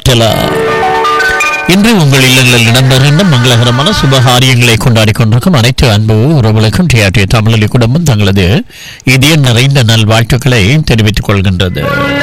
மஞ்சளா இன்று உங்கள் இல்லங்களில் இடம்பெறுகின்ற மங்களகரமான சுபகாரியங்களை கொண்டாடி கொண்டிருக்கும் அனைத்து அன்பு உறவுகளுக்கும் டிஆர்டி தமிழொலி குடும்பம் தங்களது இதய நிறைந்த நல்வாழ்த்துக்களை தெரிவித்துக் கொள்கின்றது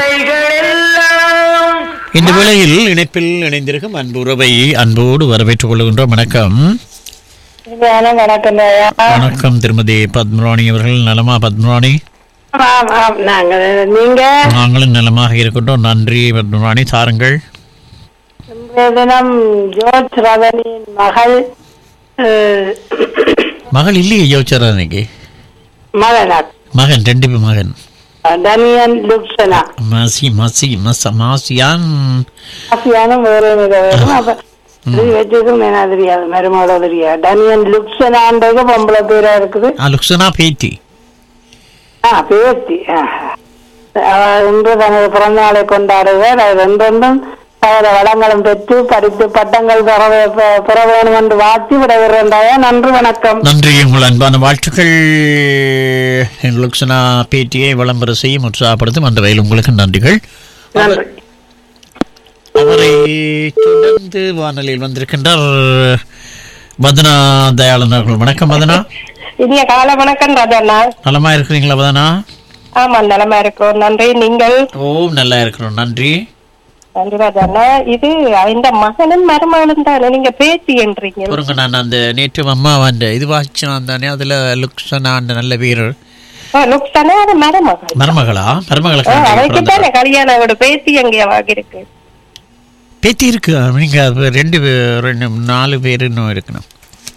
இந்த வேளையில் இணைப்பில் இணைந்திருக்கும் அன்பு உறவை அன்போடு வரவேற்றுக் கொள்கின்றோம் வணக்கம் இனிமையான வணக்கம் ஐயா. வணக்கம் திருமதி பத்மராணி அவர்கள் நலமா பத்மராணி ஆம், ஆம், நாங்கள் நீங்க நாங்களும் நலமாக இருக்கின்றோம் நன்றி பத்மராணி தாருங்கள் இன்றைய தினம் ஜோர்ஜ் ரவனியின் மகள் அஹ், மகள் இல்லையே யோசிச்சாரா இன்னைக்கு மகனார் மகன் ரெண்டு பேர் மகன் டனியன் லுக்சனா மாசி மாசி மச மாசியான் ஆசியான வேறு வேணும் அப்ப இது வச்சதும் என்ன தெரியாது மருமகளோ தெரியாது டனியன் லுக்சனான்றது பொம்பளை பேரா இருக்குது ஆ லுக்ஸனா பேத்தி ஆ பேத்தி ஆ. அவ இன்று தனது பிறந்த நாளை கொண்டாடுவார் அது ரெண்டொன்றும் சகல வளங்களும் பெற்று படித்து பட்டங்கள் பெற வே- பெற வேணும் என்று வாழ்த்தி விடைபெறுகின்றாயா நன்றி வணக்கம் நன்றி உங்கள் அன்பான வாழ்த்துக்கள் என் லுக்ஸனா பேட்டியை விளம்பர செய்யும் உற்சாகப்படுத்தும் அந்த வகையில் உங்களுக்கு நன்றிகள் நன்றி அவரை தொடர்ந்து வானொலியில் வந்திருக்கின்றார் வதனா தயாளன் அவர்கள் வணக்கம் வதனா இனிய கால வணக்கம் ராஜண்ணா நலமா இருக்கிறீங்களா வதனா ஆமா நலமா இருக்கிறோம் நன்றி நீங்கள் ஓ நல்லா இருக்கிறோம் நன்றி நன்றி ராஜண்ணா இது இந்த மகனும் மருமகளும் தானே நீங்க பேத்தி என்றீங்க பாருங்க நான் அந்த நேற்று அம்மா அந்த இது வாசிச்சான் தானே அதுல லுக்ஸனா அந்த நல்ல வீரர் லுக்ஸனா அது மருமகள் மருமகளா ஆ, மருமகளுக்கு அவருக்கு தானே கல்யாணம் அவரோட பேத்தி எங்கேயாவது இருக்கு பேத்தி இருக்கு நீங்க அது ரெண்டு பே- ரெண்டு நாலு பேர் இன்னும் இருக்கணும்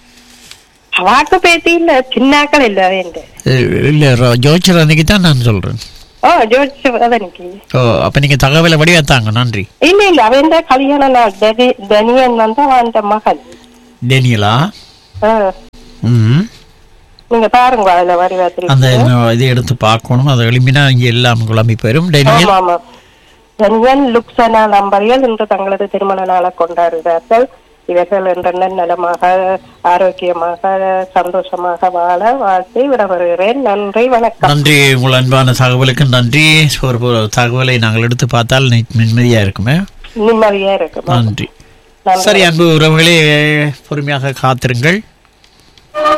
வாக்கு பேத்தி இல்ல சின்னாக்கள் இல்ல வேண்டு இல்ல ர- ஜோதிச்சர் அன்னைக்கு தான் நான் சொல்றேன் ஓ ஜோதிச்சு அதனைக்கு ஓ அப்ப நீங்க தகவலை வடிவா தாங்க நன்றி இல்ல இல்ல அவன் கல்யாண நாள் டெனி- டெனியன் வந்து அவன் மகன் டேனியலா ஆ, ம் நீங்க பாருங்க அதுல வரி அந்த பார்த்துருக்கீங்க இன்னும் இதை எடுத்து பார்க்கணும் அதை எழுப்பினா இங்க எல்லாம் குழம்பி போயிரும் டேனியல் ஆமா ஆமா டெனியன் லுக்சனா நம்பர்கள் இன்று தங்களது திருமண நாளை கொண்டாடுகிறார்கள் இவர்கள் என்ற நலமாக ஆரோக்கியமாக சந்தோஷமாக வாழ வாழ்த்தி விடவருகிறேன் நன்றி வணக்கம் நன்றி உங்கள் அன்பான தகவலுக்கு நன்றி ஒரு ஒரு தகவலை நாங்கள் எடுத்து பார்த்தால் நி- நிம்மதியா இருக்குமே நிம்மதியா இருக்கு நன்றி நன்றி. சரி அன்பு உறவுகளே பொறுமையாக காத்திருங்கள்